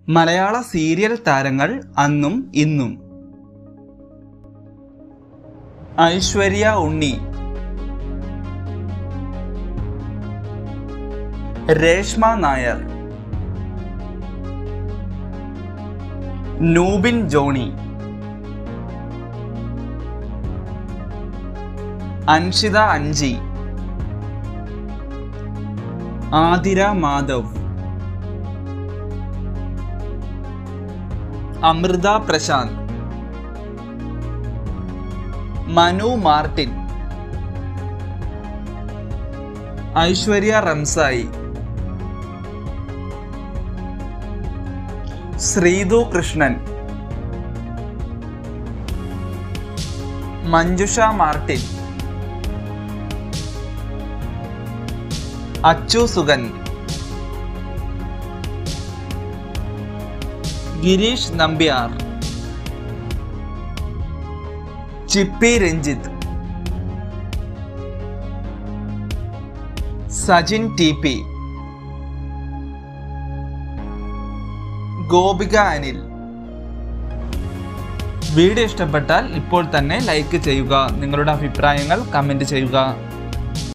മലയാള സീരിയൽ താരങ്ങൾ അന്നും ഇന്നും Aishwarya Unni Reshma Nair Noobin Johny Anshitha Anji Athira Madhav Amritha Prashanth Manu Martin Aishwarya Ramsai Srithu Krishnan Manjusha Martin Achu Sugan Girish Nambiar Chippy Ranjith Sajin T P Gopika Anil video ഇഷ്ടപ്പെട്ടാൽ ഇപ്പോൾ തന്നെ ലൈക്ക് ചെയ്യുക നിങ്ങളുടെ അഭിപ്രായങ്ങൾ കമൻറ്റ് ചെയ്യുക